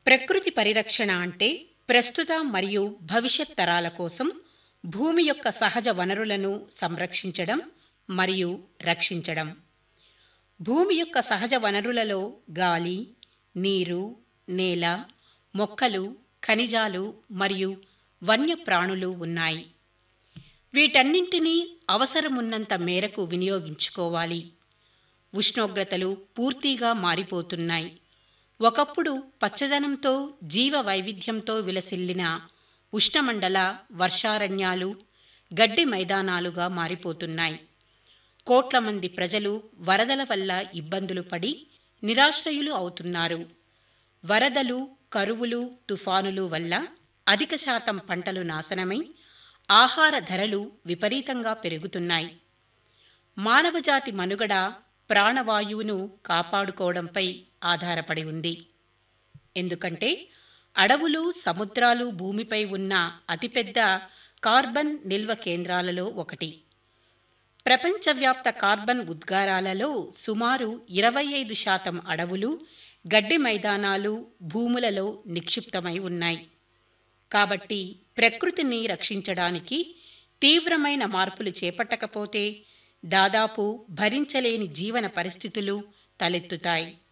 ప్రకృతి పరిరక్షణ అంటే ప్రస్తుత మరియు భవిష్యత్ తరాల కోసం భూమి యొక్క సహజ వనరులను సంరక్షించడం మరియు రక్షించడం భూమి యొక్క సహజ వనరులలో గాలి నీరు నేల మొక్కలు ఖనిజాలు మరియు వన్యప్రాణులు ఉన్నాయి వీటన్నింటినీ అవసరమున్నంత మేరకు వినియోగించుకోవాలి ఉష్ణోగ్రతలు పూర్తిగా మారిపోతున్నాయి ఒకప్పుడు పచ్చదనంతో జీవ వైవిధ్యంతో విలసిల్లిన ఉష్ణమండల వర్షారణ్యాలు గడ్డి మైదానాలుగా మారిపోతున్నాయి కోట్ల మంది ప్రజలు వరదల వల్ల ఇబ్బందులు పడి నిరాశ్రయులు అవుతున్నారు వరదలు కరువులు తుఫానులు వల్ల అధిక శాతం పంటలు నాశనమై ఆహార ధరలు విపరీతంగా పెరుగుతున్నాయి మానవజాతి మనుగడ ప్రాణవాయువును కాపాడుకోవడంపై ఆధారపడి ఉంది ఎందుకంటే అడవులు సముద్రాలు భూమిపై ఉన్న అతిపెద్ద కార్బన్ నిల్వ కేంద్రాలలో ఒకటి ప్రపంచవ్యాప్త కార్బన్ ఉద్గారాలలో సుమారు ఇరవై ఐదు శాతం అడవులు గడ్డి మైదానాలు భూములలో నిక్షిప్తమై ఉన్నాయి కాబట్టి ప్రకృతిని రక్షించడానికి తీవ్రమైన మార్పులు చేపట్టకపోతే దాదాపు భరించలేని జీవన పరిస్థితులు తలెత్తుతాయి